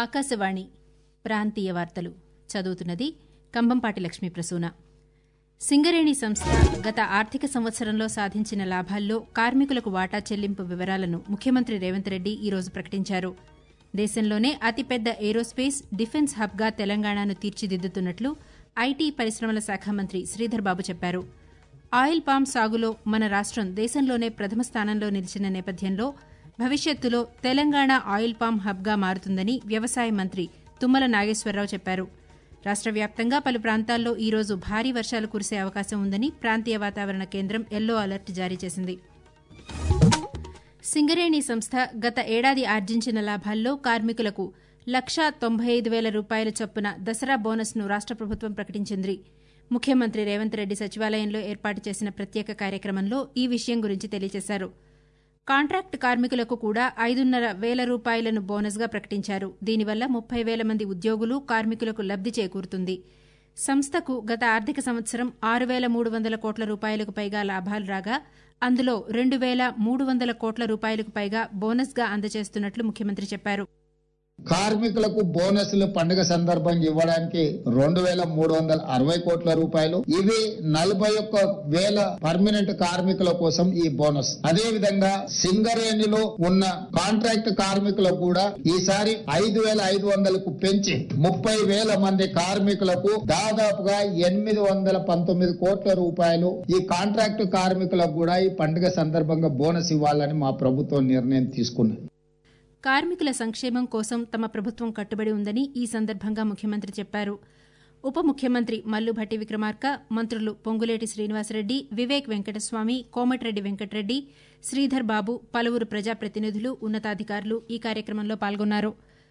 ఆకాశవాణి ప్రాంతీయ వార్తలు చదువుతున్నది కంబంపాటి లక్ష్మీ ప్రసూన సింగరేణి సంస్థ గత ఆర్థిక సంవత్సరంలో సాధించిన లాభాల్లో కార్మికులకు వాటా చెల్లింపు వివరాలను ముఖ్యమంత్రి రేవంత్ రెడ్డి ఈరోజు ప్రకటించారు దేశంలోనే అతిపెద్ద ఏరోస్పేస్ డిఫెన్స్ హబ్గా తెలంగాణను తీర్చిదిద్దుతున్నట్లు ఐటీ పరిశ్రమల శాఖ మంత్రి శ్రీధర్ బాబు చెప్పారు ఆయిల్ పామ్ సాగులో మన రాష్టం దేశంలోనే ప్రథమ స్థానంలో నిలిచిన నేపథ్యంలో భవిష్యత్తులో తెలంగాణ ఆయిల్ పామ్ హబ్గా మారుతుందని వ్యవసాయ మంత్రి తుమ్మల నాగేశ్వరరావు చెప్పారు రాష్ట వ్యాప్తంగా పలు ప్రాంతాల్లో ఈ రోజు భారీ వర్షాలు కురిసే అవకాశం ఉందని ప్రాంతీయ వాతావరణ కేంద్రం ఎల్లో అలర్ట్ జారీ చేసింది సింగరేణి సంస్థ గత ఏడాది ఆర్జించిన లాభాల్లో కార్మికులకు లక్షా తొంభై ఐదు వేల రూపాయల చొప్పున దసరా బోనస్ను రాష్ట ప్రభుత్వం ప్రకటించింది ముఖ్యమంత్రి రేవంత్ రెడ్డి సచివాలయంలో ఏర్పాటు చేసిన ప్రత్యేక కార్యక్రమంలో ఈ విషయం గురించి తెలియజేశారు కాంట్రాక్ట్ కార్మికులకు కూడా ఐదున్నర వేల రూపాయలను బోనస్గా ప్రకటించారు దీనివల్ల ముప్పై వేల మంది ఉద్యోగులు కార్మికులకు లబ్ది చేకూరుతుంది సంస్థకు గత ఆర్థిక సంవత్సరం ఆరు వేల మూడు వందల కోట్ల రూపాయలకు పైగా లాభాలు రాగా అందులో రెండు వేల మూడు వందల కోట్ల రూపాయలకు పైగా బోనస్గా అందజేస్తున్నట్లు ముఖ్యమంత్రి చెప్పారు కార్మికులకు బోనస్లు పండుగ సందర్భంగా ఇవ్వడానికి రెండు వేల మూడు వందల అరవై కోట్ల రూపాయలు ఇవి నలభై ఒక్క వేల పర్మనెంట్ కార్మికుల కోసం ఈ బోనస్ అదే విధంగా సింగరేణిలో ఉన్న కాంట్రాక్ట్ కార్మికులకు కూడా ఈసారి ఐదు వేల ఐదు వందలకు పెంచి ముప్పై వేల మంది కార్మికులకు దాదాపుగా ఎనిమిది వందల పంతొమ్మిది కోట్ల రూపాయలు ఈ కాంట్రాక్ట్ కార్మికులకు కూడా ఈ పండుగ సందర్భంగా బోనస్ ఇవ్వాలని మా ప్రభుత్వం నిర్ణయం తీసుకున్నది కార్మికుల సంక్షేమం కోసం తమ ప్రభుత్వం కట్టుబడి ఉందని ఈ సందర్భంగా ముఖ్యమంత్రి చెప్పారు ఉప ముఖ్యమంత్రి మల్లుభట్టి విక్రమార్క మంత్రులు పొంగులేటి శ్రీనివాసరెడ్డి వివేక్ వెంకటస్వామి కోమటిరెడ్డి వెంకటరెడ్డి శ్రీధర్ బాబు పలువురు ప్రజాప్రతినిధులు ఉన్నతాధికారులు ఈ కార్యక్రమంలో పాల్గొన్నారు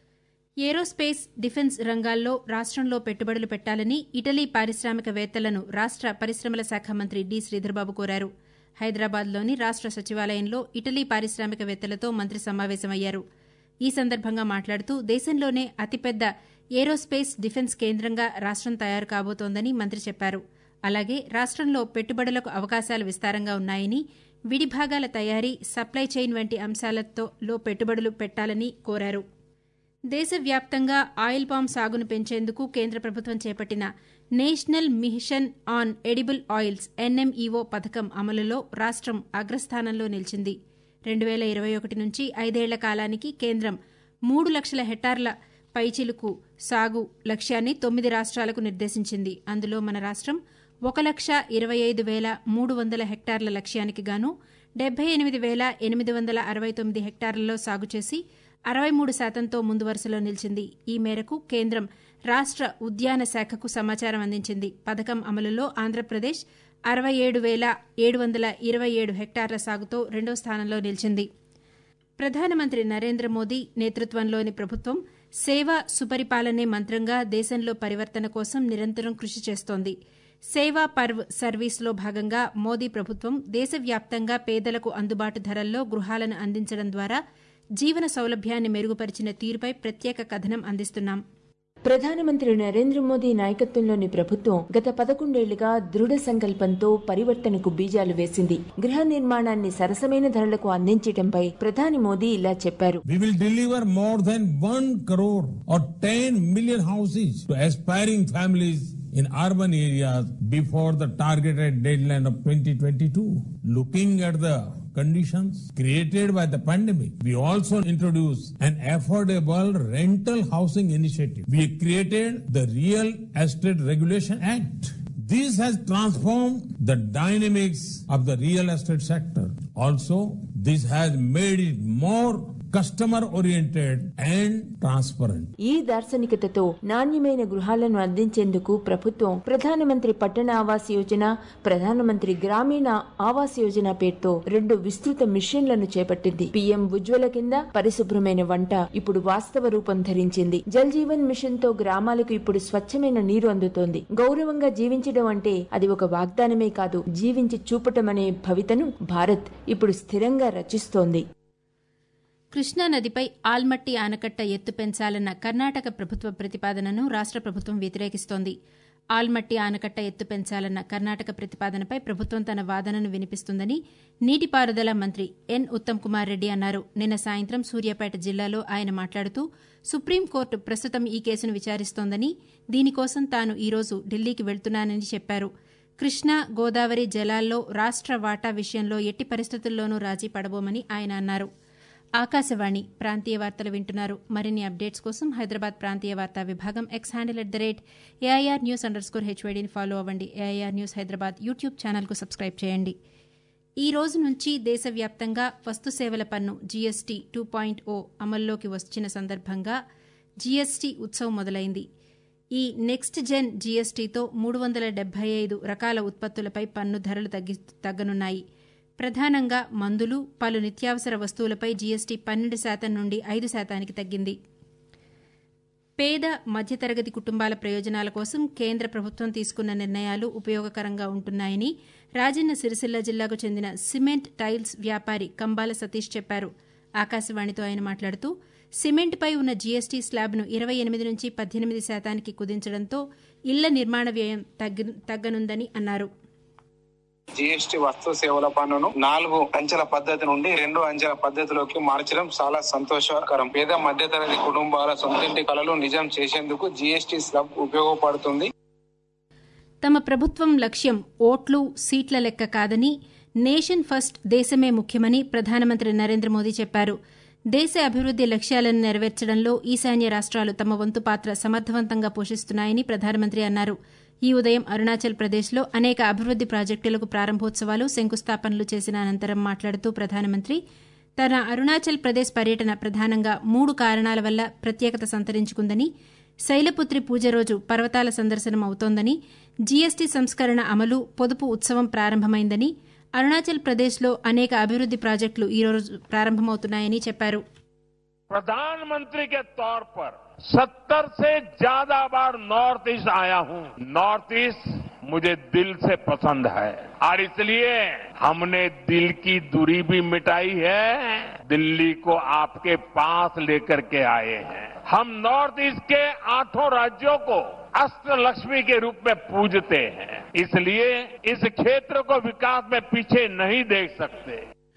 ఏరోస్పేస్ డిఫెన్స్ రంగాల్లో రాష్టంలో పెట్టుబడులు పెట్టాలని ఇటలీ పారిశ్రామికవేత్తలను రాష్ట పరిశ్రమల శాఖ మంత్రి డి శ్రీధర్బాబు కోరారు హైదరాబాద్లోని రాష్ట సచివాలయంలో ఇటలీ పారిశ్రామికవేత్తలతో మంత్రి సమావేశమయ్యారు ఈ సందర్భంగా మాట్లాడుతూ దేశంలోనే అతిపెద్ద ఏరోస్పేస్ డిఫెన్స్ కేంద్రంగా రాష్టం తయారు కాబోతోందని మంత్రి చెప్పారు అలాగే రాష్టంలో పెట్టుబడులకు అవకాశాలు విస్తారంగా ఉన్నాయని విడిభాగాల తయారీ సప్లై చైన్ వంటి అంశాలతో లో పెట్టుబడులు పెట్టాలని కోరారు దేశవ్యాప్తంగా ఆయిల్ పామ్ సాగును పెంచేందుకు కేంద్ర ప్రభుత్వం చేపట్టిన national mission on edible oils NMEO పథకం అమలులో రాష్టం అగ్రస్థానంలో నిలిచింది రెండు వేల ఇరవై ఒకటి నుంచి ఐదేళ్ల కాలానికి కేంద్రం మూడు లక్షల హెక్టార్ల పైచిలుకు సాగు లక్ష్యాన్ని తొమ్మిది రాష్ట్రాలకు నిర్దేశించింది అందులో మన రాష్టం ఒక లక్ష ఇరవై ఐదు వేల మూడు వందల హెక్టార్ల లక్ష్యానికి గాను డెబ్బై ఎనిమిది వేల ఎనిమిది వందల అరవై తొమ్మిది హెక్టార్లలో సాగు చేసి అరవై మూడు శాతంతో ముందు వరుసలో నిలిచింది ఈ మేరకు కేంద్రం రాష్ట ఉద్యాన శాఖకు సమాచారం అందించింది పథకం అమలులో ఆంధ్రప్రదేశ్ అరవై ఏడు వేల ఏడు వందల ఇరవై ఏడు హెక్టార్ల సాగుతో రెండో స్థానంలో నిలిచింది ప్రధానమంత్రి నరేంద్ర మోదీ నేతృత్వంలోని ప్రభుత్వం సేవ సుపరిపాలనే మంత్రంగా దేశంలో పరివర్తన కోసం నిరంతరం కృషి చేస్తోంది సేవా పర్వ్ సర్వీస్లో భాగంగా మోదీ ప్రభుత్వం దేశవ్యాప్తంగా పేదలకు అందుబాటు ధరల్లో గృహాలను అందించడం ద్వారా జీవన సౌలభ్యాన్ని మెరుగుపరిచిన తీరుపై ప్రత్యేక కథనం అందిస్తున్నాం ప్రధానమంత్రి నరేంద్ర మోదీ నాయకత్వంలోని ప్రభుత్వం గత పదకొండేళ్లుగా దృఢ సంకల్పంతో పరివర్తనకు బీజాలు వేసింది గృహ నిర్మాణాన్ని సరసమైన ధరలకు అందించడంపై ప్రధాని మోదీ ఇలా చెప్పారు We will deliver more than 1 crore or 10 million houses to aspiring families in urban areas before the targeted deadline of 2022. Looking at the conditions created by the pandemic, we also introduced an affordable rental housing initiative. We created the Real Estate Regulation Act. This has transformed the dynamics of the real estate sector. Also, this has made it more customer oriented and transparent. ఈ దార్శనికతతో నాణ్యమైన గృహాలను అందించేందుకు ప్రభుత్వం ప్రధానమంత్రి పట్టణ ఆవాస్ యోజన ప్రధానమంత్రి గ్రామీణ ఆవాస్ యోజన పేరుతో రెండు విస్తృత మిషన్లను చేపట్టింది పీఎం ఉజ్వల కింద పరిశుభ్రమైన వంట ఇప్పుడు వాస్తవ రూపం ధరించింది జల్ జీవన్ మిషన్ తో గ్రామాలకు ఇప్పుడు స్వచ్ఛమైన నీరు అందుతోంది గౌరవంగా జీవించడం అంటే అది ఒక వాగ్దానమే కాదు జీవించి చూపటం అనే భవితను భారత్ ఇప్పుడు స్థిరంగా రచిస్తోంది కృష్ణానదిపై ఆల్మట్టి ఆనకట్ట ఎత్తు పెంచాలన్న కర్ణాటక ప్రభుత్వ ప్రతిపాదనను రాష్ట ప్రభుత్వం వ్యతిరేకిస్తోంది ఆల్మట్టి ఆనకట్ట ఎత్తు పెంచాలన్న కర్ణాటక ప్రతిపాదనపై ప్రభుత్వం తన వాదనను వినిపిస్తుందని నీటిపారుదల మంత్రి ఎన్ ఉత్తమ్ కుమార్ రెడ్డి అన్నారు నిన్న సాయంత్రం సూర్యాపేట జిల్లాలో ఆయన మాట్లాడుతూ సుప్రీంకోర్టు ప్రస్తుతం ఈ కేసును విచారిస్తోందని దీనికోసం తాను ఈరోజు ఢిల్లీకి వెళ్తున్నానని చెప్పారు కృష్ణా గోదావరి జలాల్లో రాష్ట్ర వాటా విషయంలో ఎట్టి పరిస్థితుల్లోనూ రాజీ పడబోమని ఆయన అన్నారు ఆకాశవాణి ప్రాంతీయ వార్తలు వింటున్నారు మరిన్ని అప్డేట్స్ కోసం హైదరాబాద్ ప్రాంతీయ వార్తా విభాగం X handle at the rate AIR news underscore హెచ్వైడీని ఫాలో అవ్వండి ఏఐఆర్ న్యూస్ హైదరాబాద్ యూట్యూబ్ ఛానల్కు సబ్స్క్రైబ్ చేయండి ఈ రోజు నుంచి దేశవ్యాప్తంగా వస్తు సేవల పన్ను జీఎస్టీ టూ పాయింట్ ఓ అమల్లోకి వచ్చిన సందర్భంగా జీఎస్టీ ఉత్సవం మొదలైంది ఈ నెక్స్ట్ జెన్ జీఎస్టీతో మూడు వందల డెబ్బై ఐదు రకాల ఉత్పత్తులపై పన్ను ధరలు తగ్గి తగ్గనున్నాయి ప్రధానంగా మందులు పలు నిత్యావసర వస్తువులపై జీఎస్టీ పన్నెండు శాతం నుండి ఐదు శాతానికి తగ్గింది పేద మధ్యతరగతి కుటుంబాల ప్రయోజనాల కోసం కేంద్ర ప్రభుత్వం తీసుకున్న నిర్ణయాలు ఉపయోగకరంగా ఉంటున్నాయని రాజన్న సిరిసిల్ల జిల్లాకు చెందిన సిమెంట్ టైల్స్ వ్యాపారి కంబాల సతీష్ చెప్పారు ఆకాశవాణితో ఆయన మాట్లాడుతూ సిమెంట్పై ఉన్న జీఎస్టీ స్లాబ్ను ఇరవై ఎనిమిది నుంచి పద్దెనిమిది శాతానికి కుదించడంతో ఇళ్ల నిర్మాణ వ్యయం తగ్గనుందని అన్నారు జీఎస్టీ వస్తు సేవల పన్నును నాలుగు అంచెల పద్ధతి నుండి రెండు అంచెల పద్ధతిలోకి మార్చడం చాలా సంతోషకరం పేద మధ్యతరగతి కుటుంబాల సొంతింటి కళలు నిజం చేసేందుకు జీఎస్టీ స్లబ్ ఉపయోగపడుతుంది తమ ప్రభుత్వం లక్ష్యం ఓట్లు సీట్ల లెక్క కాదని నేషన్ ఫస్ట్ దేశమే ముఖ్యమని ప్రధానమంత్రి నరేంద్ర మోదీ చెప్పారు దేశ అభివృద్ది లక్ష్యాలను నెరవేర్చడంలో ఈశాన్య రాష్ట్రాలు తమ వంతు పాత్ర సమర్థవంతంగా పోషిస్తున్నాయని ప్రధానమంత్రి అన్నారు ఈ ఉదయం అరుణాచల్ ప్రదేశ్లో అనేక అభివృద్ది ప్రాజెక్టులకు ప్రారంభోత్సవాలు శంకుస్థాపనలు చేసిన అనంతరం మాట్లాడుతూ ప్రధానమంత్రి తన అరుణాచల్ ప్రదేశ్ పర్యటన ప్రధానంగా మూడు కారణాల వల్ల ప్రత్యేకత సంతరించుకుందని శైలపుత్రి పూజ రోజు పర్వతాల సందర్శనం అవుతోందని జీఎస్టీ సంస్కరణ అమలు పొదుపు ఉత్సవం ప్రారంభమైందని అరుణాచల్ ప్రదేశ్లో అనేక అభివృద్ది ప్రాజెక్టులు ఈ రోజు ప్రారంభమవుతున్నాయని చెప్పారు प्रधानमंत्री के तौर पर सत्तर से ज्यादा बार नॉर्थ ईस्ट आया हूं नॉर्थ ईस्ट मुझे दिल से पसंद है और इसलिए हमने दिल की दूरी भी मिटाई है दिल्ली को आपके पास लेकर के आए हैं हम नॉर्थ ईस्ट के आठों राज्यों को अष्ट लक्ष्मी के रूप में पूजते हैं इसलिए इस क्षेत्र को विकास में पीछे नहीं देख सकते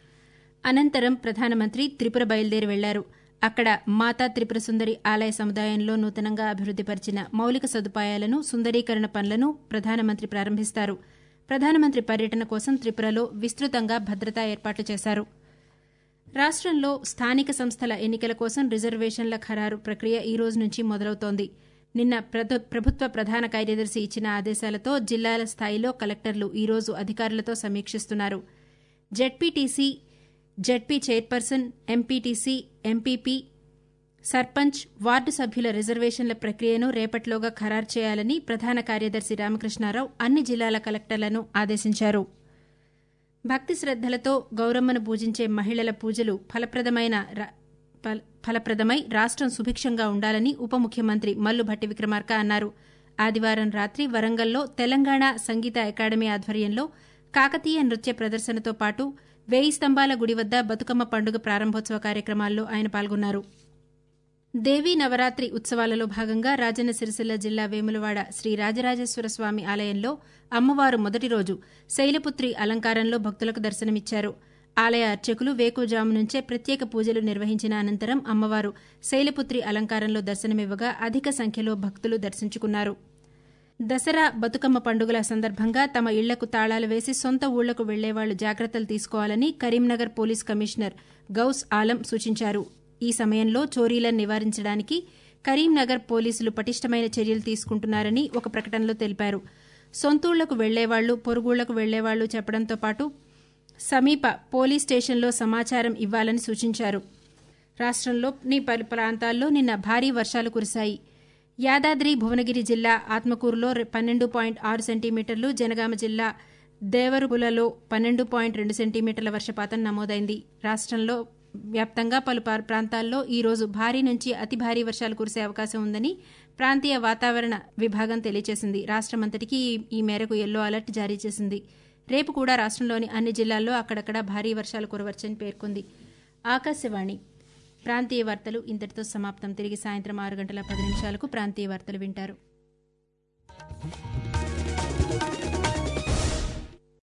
అనంతరం ప్రధానమంత్రి త్రిపుర బయలుదేరి వెళ్లారు అక్కడ మాతా త్రిపుర సుందరి ఆలయ సముదాయంలో నూతనంగా అభివృద్దిపరిచిన మౌలిక సదుపాయాలను సుందరీకరణ పనులను ప్రధానమంత్రి ప్రారంభిస్తారు ప్రధానమంత్రి పర్యటన కోసం త్రిపురలో విస్తృతంగా భద్రతా ఏర్పాట్లు చేశారు రాష్టంలో స్థానిక సంస్థల ఎన్నికల కోసం రిజర్వేషన్ల ఖరారు ప్రక్రియ ఈ రోజు నుంచి మొదలవుతోంది నిన్న ప్రభుత్వ ప్రధాన కార్యదర్శి ఇచ్చిన ఆదేశాలతో జిల్లాల స్థాయిలో కలెక్టర్లు ఈ రోజు అధికారులతో సమీక్షిస్తున్నారు ZPTC ZP chairperson MPTC MPP sarpanch ward సభ్యుల రిజర్వేషన్ల ప్రక్రియను రేపటిలోగా ఖరారు చేయాలని ప్రధాన కార్యదర్శి రామకృష్ణారావు అన్ని జిల్లాల కలెక్టర్లను ఆదేశించారు భక్తి శ్రద్దలతో గౌరమ్మను పూజించే మహిళల పూజలు ఫలప్రదమైన ఫలప్రదమై రాష్టం సుభిక్షంగా ఉండాలని ఉప ముఖ్యమంత్రి మల్లుభట్టి విక్రమార్క అన్నారు ఆదివారం రాత్రి వరంగల్లో తెలంగాణ సంగీత అకాడమీ ఆధ్వర్యంలో కాకతీయ నృత్య ప్రదర్శనతో పాటు వేయి స్తంభాల గుడి వద్ద బతుకమ్మ పండుగ ప్రారంభోత్సవ కార్యక్రమాల్లో ఆయన పాల్గొన్నారు దేవీ నవరాత్రి ఉత్సవాలలో భాగంగా రాజన్న సిరిసిల్ల జిల్లా వేములవాడ శ్రీ రాజరాజేశ్వర స్వామి ఆలయంలో అమ్మవారు మొదటి రోజు శైలపుత్రి అలంకారంలో భక్తులకు దర్శనమిచ్చారు ఆలయ అర్చకులు వేకుజాము నుంచే ప్రత్యేక పూజలు నిర్వహించిన అనంతరం అమ్మవారు శైలపుత్రి అలంకారంలో దర్శనమివ్వగా అధిక సంఖ్యలో భక్తులు దర్శించుకున్నారు దసరా బతుకమ్మ పండుగల సందర్భంగా తమ ఇళ్లకు తాళాలు వేసి సొంత ఊళ్లకు వెళ్లేవాళ్లు జాగ్రత్తలు తీసుకోవాలని కరీంనగర్ పోలీస్ కమిషనర్ గౌస్ ఆలం సూచించారు ఈ సమయంలో చోరీలను నివారించడానికి కరీంనగర్ పోలీసులు పటిష్టమైన చర్యలు తీసుకుంటున్నారని ఒక ప్రకటనలో తెలిపారు సొంతూళ్లకు వెళ్లేవాళ్లు పొరుగుళ్లకు వెళ్లేవాళ్లు చెప్పడంతో పాటు సమీప పోలీస్ స్టేషన్లో సమాచారం ఇవ్వాలని సూచించారు రాష్టంలోని పలు ప్రాంతాల్లో నిన్న భారీ వర్షాలు కురిశాయి యాదాద్రి భువనగిరి జిల్లా ఆత్మకూరులో పన్నెండు పాయింట్ ఆరు సెంటీమీటర్లు జనగామ జిల్లా దేవరుబులలో పన్నెండు పాయింట్ రెండు సెంటీమీటర్ల వర్షపాతం నమోదైంది రాష్టంలో వ్యాప్తంగా పలు ప్రాంతాల్లో ఈ రోజు భారీ నుంచి అతి భారీ వర్షాలు కురిసే అవకాశం ఉందని ప్రాంతీయ వాతావరణ విభాగం తెలియజేసింది రాష్టమంతటికీ ఈ మేరకు ఎల్లో అలర్ట్ జారీ చేసింది రేపు కూడా రాష్టంలోని అన్ని జిల్లాల్లో అక్కడక్కడ భారీ వర్షాలు కురవచ్చని పేర్కొంది ఆకాశవాణి ప్రాంతీయ వార్తలు ఇంతటితో సమాప్తం తిరిగి సాయంత్రం ఆరు గంటల పది నిమిషాలకు ప్రాంతీయ వార్తలు వింటారు